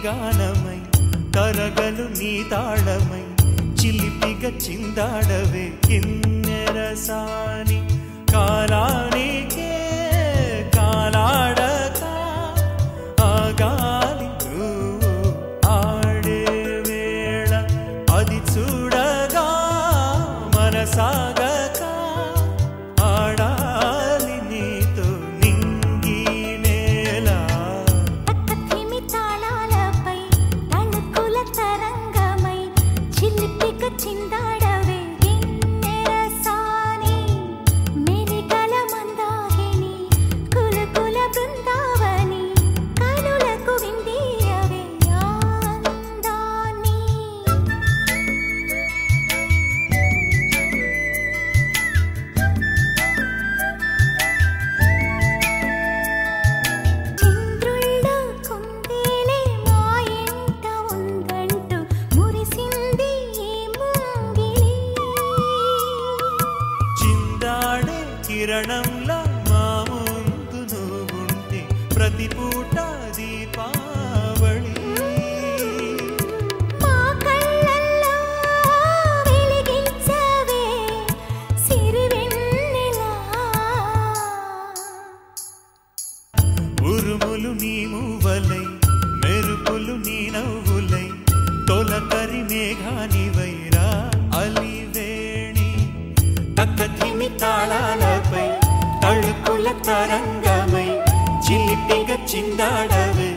గానమై తరగలు నీ తాళమై చిలిపిగ చిందాడవే కిన్నెరసాని కాలానికే కాలాడక ఆ గాలి నువ్వు ఆడే వేళ అది చూడగా మనసాగక ఆడాలి నీతో నింగి నేల తక్కతిమి తాళాలపై తణుకుల తరంగమై చిలిపిక చిందాడవే గిన్నెరసాని మెరికల మందాగిని కులకుల బృందావని కనులకు విందీయవే ఆనందాన్ని చంద్రుల్లో కుందేలే మా ఇంట ఉందంటూ మురిసింది ఈ ముంగిలి చిందాడే కిరణంలా మా ముందు నువ్వుంటే ప్రతి పూట దీపావళి మా కళ్ళల్లో వెలిగించవే సిరివెన్నెలా ఉరుములు నీ మూవలై మెరుపులు నీ నవ్వులై తొలకరి మేఘానివైరా అలివేణి తక్కతిమి తాళాలపై తళుకుల తరంగమై చిలిపిగ చిందాడవే